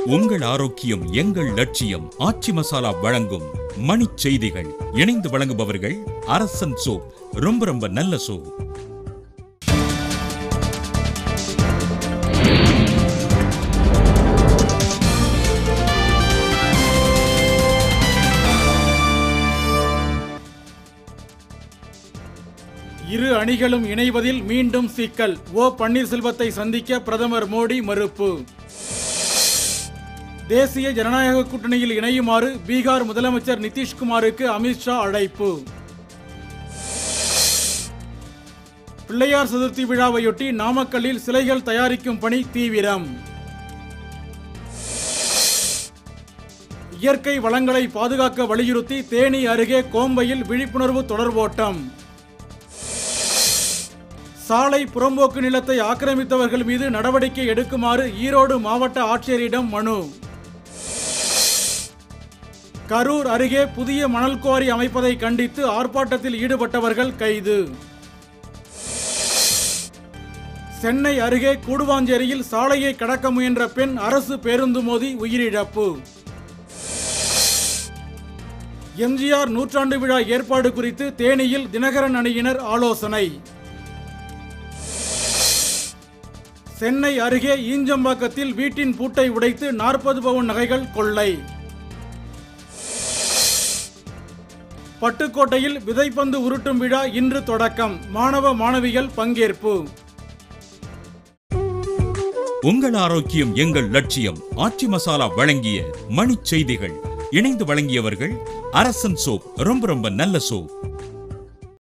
உங்கள் ஆரோக்கியம் எங்கள் லட்சியம் ஆச்சி மசாலா வழங்கும் மணிச் செய்திகள் இணைந்து வழங்குபவர்கள் அரசன் சோப் ரொம்ப ரொம்ப நல்ல சோப் இரு அணிகளும் இணைவதில் மீண்டும் சிக்கல் ஓ பன்னீர்செல்வத்தை சந்திக்க பிரதமர் மோடி மறுப்பு தேசிய ஜனநாயக கூட்டணியில் இணையுமாறு பீகார் முதலமைச்சர் நிதிஷ்குமாருக்கு அமித்ஷா அழைப்பு பிள்ளையார் சதுர்த்தி விழாவையொட்டி நாமக்கல்லில் சிலைகள் தயாரிக்கும் பணி தீவிரம் இயற்கை வளங்களை பாதுகாக்க வலியுறுத்தி தேனி அருகே கோம்பையில் விழிப்புணர்வு தொடர்வோட்டம் சாலை புறம்போக்கு நிலத்தை ஆக்கிரமித்தவர்கள் மீது நடவடிக்கை எடுக்குமாறு ஈரோடு மாவட்ட ஆட்சியரிடம் மனு கரூர் அருகே புதிய மணல் குவாரி அமைப்பதை கண்டித்து ஆர்ப்பாட்டத்தில் ஈடுபட்டவர்கள் கைது சென்னை அருகே கூடுவாஞ்சேரியில் சாலையை கடக்க முயன்ற பெண் அரசு பேருந்து மோதி உயிரிழப்பு எம்ஜிஆர் நூற்றாண்டு விழா ஏற்பாடு குறித்து தேனியில் தினகரன் அணியினர் ஆலோசனை சென்னை அருகே ஈஞ்சம்பாக்கத்தில் வீட்டின் பூட்டை உடைத்து நாற்பது பவுன் நகைகள் கொள்ளை பட்டுக்கோட்டையில் விதைப்பந்து உருட்டும் விழா இன்று தொடக்கம் மாணவ மாணவிகள் பங்கேற்பு உங்கள் ஆரோக்கியம் எங்கள் லட்சியம் ஆச்சி மசாலா வழங்கிய மணிச் செய்திகள் இணைந்து வழங்கியவர்கள் அரசன் சோப் ரொம்ப ரொம்ப நல்ல சோப்